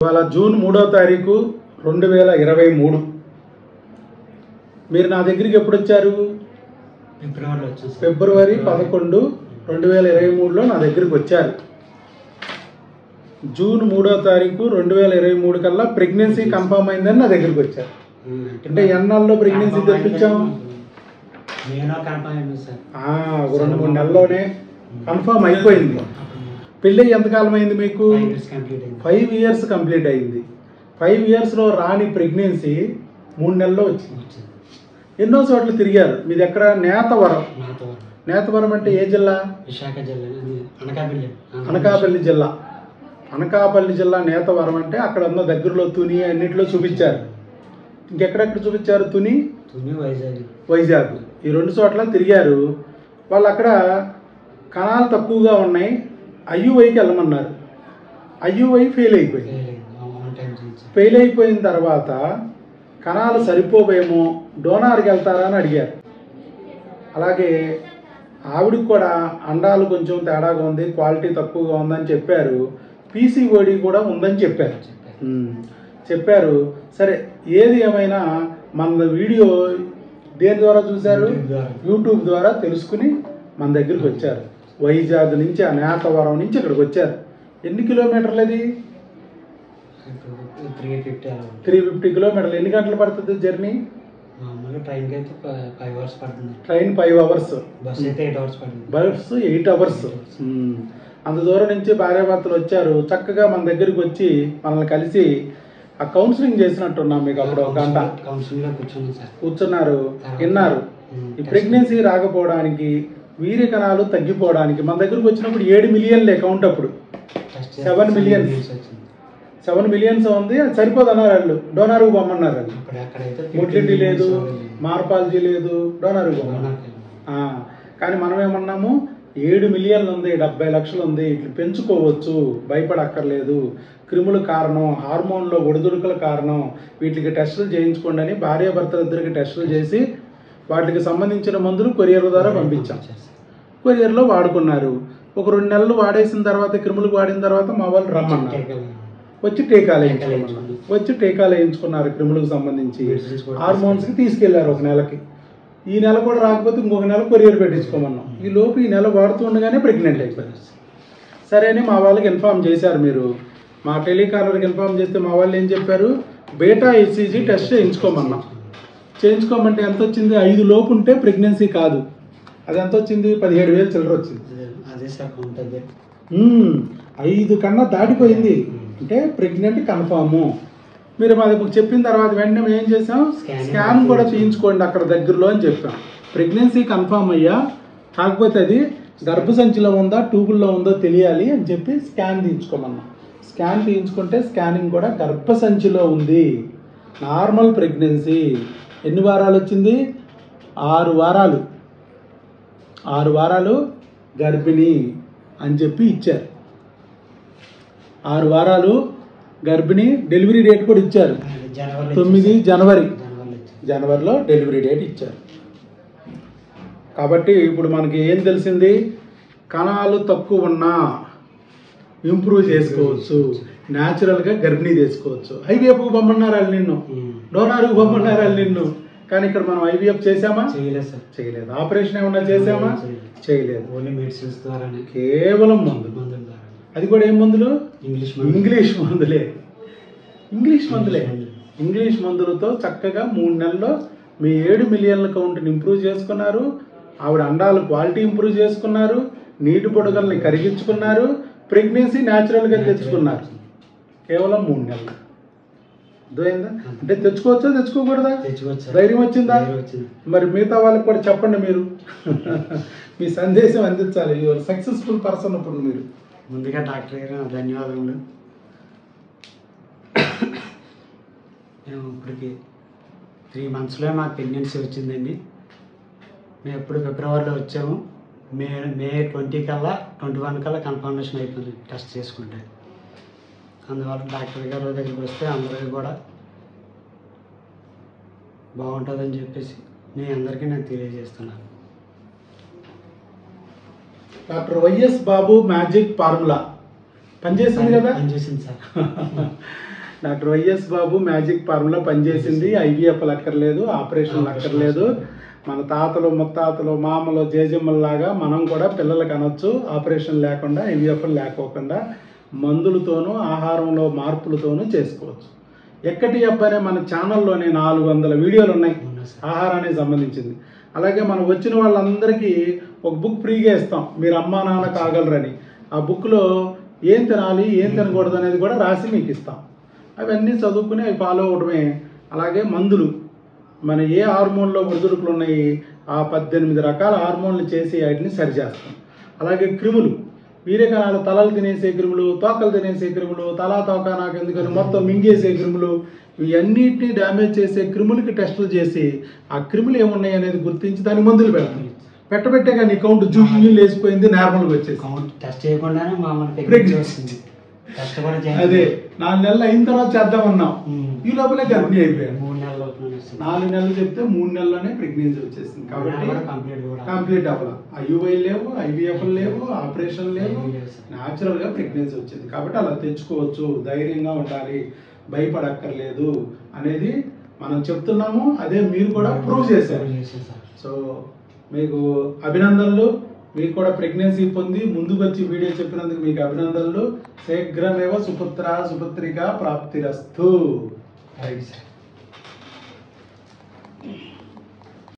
ఇవాళ జూన్ మూడో తారీఖు రెండు వేల ఇరవై మూడు మీరు నా దగ్గరికి ఎప్పుడు వచ్చారు ఫిబ్రవరిలో వచ్చాం సార్ ఫిబ్రవరి పదకొండు రెండు వేల ఇరవై మూడులో నా దగ్గరికి వచ్చారు జూన్ మూడో తారీఖు రెండు వేల ఇరవై మూడు కల్లా ప్రెగ్నెన్సీ కన్ఫర్మ్ అయిందని నా దగ్గరికి వచ్చారు అంటే ఎన్నాళ్ళలో ప్రెగ్నెన్సీ తెప్పించాం నేను కన్ఫర్మ్ అయింది సార్ ఆ, ఒక రెండు మూడు నెలల్లోనే కన్ఫర్మ్ అయిపోయింది పెళ్ళి ఎంతకాలం అయింది మీకు ఫైవ్ ఇయర్స్ కంప్లీట్ అయింది ఫైవ్ ఇయర్స్ కంప్లీట్ అయింది ఫైవ్ ఇయర్స్లో రాని ప్రెగ్నెన్సీ మూడు నెలల్లో వచ్చింది వచ్చింది ఎన్నో చోట్ల తిరిగారు మీది ఎక్కడ నేతవరం నాతో పాటు. నేతవరం అంటే ఏ జిల్లా విశాఖ జిల్లా అది అనకాపల్లి అనకాపల్లి జిల్లా అనకాపల్లి జిల్లా నేతవరం అంటే అక్కడ ఉన్న దగ్గరలో తుని అన్నిట్లో చూపించారు ఇంకెక్కడెక్కడ చూపించారు తుని తుని వైజాగ్ వైజాగ్ ఈ రెండు చోట్ల తిరిగారు వాళ్ళు అక్కడ కణాలు తక్కువగా ఉన్నాయి ఐయువైకి వెళ్ళమన్నారు ఐయువై ఫెయిల్ అయిపోయింది వన్ టైం చేయించాం ఫెయిల్ అయిపోయిన తర్వాత కణాలు సరిపోవేమో డోనార్కి వెళ్తారా అని అడిగారు అలాగే ఆవిడకి కూడా అండాలు కొంచెం తేడాగా ఉంది క్వాలిటీ తక్కువగా ఉందని చెప్పారు పీసీఓడి కూడా ఉందని చెప్పారు చెప్పారు ఉమ్, చెప్పారు సరే ఏది ఏమైనా మన వీడియో దేని ద్వారా చూశారు యూట్యూబ్ ద్వారా. యూట్యూబ్ ద్వారా తెలుసుకుని మన దగ్గరికి వచ్చారు వైజాగ్ నుంచి ఆ నేతవరం నుంచి ఇక్కడికి వచ్చారు ఎన్ని కిలోమీటర్లు అది త్రీ ఫిఫ్టీ అలా ఉంటుంది త్రీ ఫిఫ్టీ కిలోమీటర్లు ఎన్ని గంటలు పడుతుంది జర్నీ మామూలుగా ట్రైన్కి అయితే ఫైవ్ అవర్స్ పడుతుంది ట్రైన్ ఫైవ్ అవర్స్ బస్ అయితే ఎయిట్ అవర్స్ పడుతుంది బస్ ఎయిట్ అవర్స్ అంత దూరం నుంచి భార్యాభర్తలు వచ్చారు చక్కగా మన దగ్గరికి వచ్చి మనల్ని కలిసి ఆ కౌన్సిలింగ్ చేసినట్టున్నాం మీకు అప్పుడు ఒక గంట కౌన్సిలింగ్లో కూర్చున్నాం సార్ కూర్చున్నారు విన్నారు ఈ ప్రెగ్నెన్సీ రాకపోవడానికి వీర్య కణాలు తగ్గిపోవడానికి మన దగ్గరకు వచ్చినప్పుడు ఏడు మిలియన్లు అకౌంట్ అప్పుడు Seven millions. వచ్చింది సెవెన్ మిలియన్స్ ఉంది అది సరిపోదు అన్నారు వాళ్ళు డోనార్కు పొమ్మన్నారు వాళ్ళు అప్పుడు అక్కడైతే మొటిలిటీ లేదు మార్పాలజీ లేదు డోనార్కు పొమ్మన్నారు ఆ, కానీ మనం ఏమన్నాము ఏడు మిలియన్లు ఉంది డెబ్బై లక్షలు ఉంది ఇట్లా పెంచుకోవచ్చు భయపడక్కర్లేదు క్రిముల కారణం హార్మోన్లో ఒడిదుడుకుల కారణం వీటికి టెస్టులు చేయించుకోండి అని భార్యాభర్తల ఇద్దరికి టెస్టులు చేసి వాటికి సంబంధించిన మందులు కొరియర్ ద్వారా పంపించాం కొరియర్లో వాడుకున్నారు ఒక రెండు నెలలు వాడేసిన తర్వాత క్రిములకు వాడిన తర్వాత మా వాళ్ళు రమ్మన్నారు వచ్చి టీకాలు వేయించుకున్నారు వచ్చి టీకాలు వేయించుకున్నారు క్రిములకు సంబంధించి Medicines కూడా హార్మోన్స్కి తీసుకెళ్లారు ఒక నెలకి ఈ నెల కూడా రాకపోతే ఇంకొక నెల కొరియర్ పెట్టించుకోమన్నాం ఈ లోపు ఈ నెల వాడుతుండగానే ప్రెగ్నెంట్ అయిపోయారు సరే అని మా వాళ్ళకి ఇన్ఫామ్ చేశారు మీరు మా టెలికాలర్కి ఇన్ఫామ్ చేస్తే మా వాళ్ళు ఏం చెప్పారు బేటా ఎస్సీజీ టెస్ట్ చేయించుకోమన్నాం చేయించుకోమంటే ఎంత వచ్చింది ఐదు లోపు ఉంటే ప్రెగ్నెన్సీ కాదు అది ఎంత వచ్చింది పదిహేడు వేలు చిల్లర వచ్చింది అదే సార్ కౌంట్ అదే మ్మ్. ఐదు కన్నా దాటిపోయింది అంటే ప్రెగ్నెంట్ కన్ఫాము మీరు మాది చెప్పిన తర్వాత వెంటనే మేము ఏం చేసాం Scan స్కాన్ కూడా తీయించుకోండి అక్కడ దగ్గరలో అని చెప్పాం ప్రెగ్నెన్సీ కన్ఫామ్ అయ్యా కాకపోతే అది గర్భసంచిలో ఉందా ట్యూబుల్లో ఉందో తెలియాలి అని చెప్పి స్కాన్ తీయించుకోమన్నాం స్కాన్ తీయించుకుంటే స్కానింగ్ కూడా గర్భసంచిలో ఉంది నార్మల్ ప్రెగ్నెన్సీ ఎన్ని వారాలు వచ్చింది ఆరు వారాలు ఆరు వారాలు గర్భిణి అని చెప్పి ఇచ్చారు ఆరు వారాలు గర్భిణి డెలివరీ డేట్ కూడా ఇచ్చారు జనవరి తొమ్మిది జనవరి జనవరి జనవరిలో డెలివరీ డేట్ ఇచ్చారు కాబట్టి ఇప్పుడు మనకి ఏం తెలిసింది కణాలు తక్కువ ఉన్నా ఇంప్రూవ్ చేసుకోవచ్చు న్యాచురల్గా గర్భిణీ చేసుకోవచ్చు ఐవీఎఫ్కు పంపన్నారు వాళ్ళు నిన్ను డోనార్కు పంపన్నారు వాళ్ళు నిన్ను కానీ ఇక్కడ మనం ఐవీఎఫ్ చేసామా చేయలేదు సార్ చేయలేదు ఆపరేషన్ ఏమన్నా చేసామా చేయలేదు ఓన్లీ మెడిసిన్స్ ద్వారానే కేవలం మందులు మందుల ద్వారా అది కూడా ఏం మందులు ఇంగ్లీష్ మందులు ఇంగ్లీష్ మందులే ఇంగ్లీష్ మందులే ఇంగ్లీష్ మందులతో చక్కగా మూడు నెలల్లో మీ ఏడు మిలియన్ల కౌంట్ని ఇంప్రూవ్ చేసుకున్నారు ఆవిడ అండాలు క్వాలిటీ ఇంప్రూవ్ చేసుకున్నారు నీటి పొడగల్ని కరిగించుకున్నారు ప్రెగ్నెన్సీ న్యాచురల్గా తెచ్చుకున్నారు కేవలం మూడు నెలలు అర్థమైందా అంటే తెచ్చుకోవచ్చా తెచ్చుకోకూడదా తెచ్చుకోవచ్చు సార్. ధైర్యం వచ్చిందా ధైర్యం వచ్చింది మరి మిగతా వాళ్ళకి కూడా చెప్పండి మీరు మీ సందేశం అందించాలి యువర్ సక్సెస్ఫుల్ పర్సన్ ఇప్పుడు మీరు ముందుగా డాక్టర్ గారు నా ధన్యవాదములు మేము ఇప్పటికి త్రీ మంత్స్లో మాకు ప్రెగ్నెన్సీ వచ్చిందండి మేము ఎప్పుడు ఫిబ్రవరిలో వచ్చాము మే మే ట్వంటీ కల్లా ట్వంటీ వన్ కల్లా కన్ఫర్మేషన్ అయిపోయింది టెస్ట్ చేసుకుంటే అందువల్ల డాక్టర్ గారి దగ్గరికి వస్తే అందరికీ కూడా బాగుంటుందని చెప్పేసి మీ అందరికీ నేను తెలియజేస్తున్నాను doctor YS Babu magic formula పనిచేస్తుంది కదా పనిచేసింది sir doctor YS Babu magic ఫార్మ్లో పనిచేసింది ఐవీఎఫ్ అక్కర్లేదు ఆపరేషన్ అక్కర్లేదు మన తాతలు ముత్తాతలు మామలు జేజమ్మల్లాగా మనం కూడా పిల్లలకు అనొచ్చు ఆపరేషన్ లేకుండా ఐవీఎఫ్ లేకోకుండా మందులతోనూ ఆహారంలో మార్పులతోనూ చేసుకోవచ్చు ఎక్కటి అనే మన ఛానల్లోనే నాలుగు వందల వీడియోలు ఉన్నాయి అవునా సార్ ఆహారానికి సంబంధించింది అలాగే మనం వచ్చిన వాళ్ళందరికీ ఒక బుక్ ఫ్రీగా ఇస్తాం మీరు అమ్మా నాన్న కాగలరని ఆ బుక్లో ఏం తినాలి ఏం తినకూడదు అనేది కూడా రాసి మీకు ఇస్తాం అవన్నీ చదువుకుని అవి ఫాలో అవడమే అలాగే మందులు మన ఏ హార్మోన్లో ఒడిదుడుకులు ఉన్నాయి ఆ పద్దెనిమిది రకాల హార్మోన్లు చేసి వాటిని సరిచేస్తాం అలాగే క్రిములు వీర్యకణాలు తలలు తినేసే క్రిములు తోకలు తినేసే క్రిములు తలా తోక నాకు ఎందుకని మొత్తం మింగేసే క్రిములు ఇవన్నిటిని డ్యామేజ్ చేసే క్రిములకి టెస్టులు చేసి ఆ క్రిములు ఏమున్నాయి అనేది గుర్తించి దానికి మందులు పెడతాం పెట్టబెట్టే కానీ కౌంట్ జూజు లేసిపోయింది నార్మల్గా వచ్చేసి కౌంట్ టెస్ట్ చేయకుండానే మామూలు Pregnancy. ప్రెగ్నెన్సీ వస్తుంది టెస్ట్ కూడా చేయాలి అదే నాలుగు నెలలు అయిన తర్వాత చేద్దామన్నాం ఉమ్. ఈ లోపలే గర్భిణీ అయిపోయాను మూడు నెలలు అవుతున్నాను వస్తుంది నాలుగు నెలలు చెప్తే మూడు నెలల్లోనే ప్రెగ్నెన్సీ వచ్చేసింది కాబట్టి కంప్లీట్ కూడా కంప్లీట్ అవ్వాలి ఐయుఐ లేవు ఐవీఎఫ్ లేవు ఆపరేషన్ లేవు ఏమీ లేవు సార్. న్యాచురల్ గా ప్రెగ్నెన్సీ వచ్చింది కాబట్టి అలా తెచ్చుకోవచ్చు ధైర్యంగా ఉండాలి భయపడక్కర్లేదు అనేది మనం చెప్తున్నాము అదే మీరు కూడా ప్రూవ్ చేశారు Prove చేశాను సార్ సో మీకు అభినందనలు మీకు కూడా ప్రెగ్నెన్సీ పొంది ముందుకు వచ్చి వీడియో చెప్పినందుకు మీకు అభినందనలు శీఘ్రమేవ సుపుత్ర సుపుత్రిక ప్రాప్తిరస్తు రైట్ సార్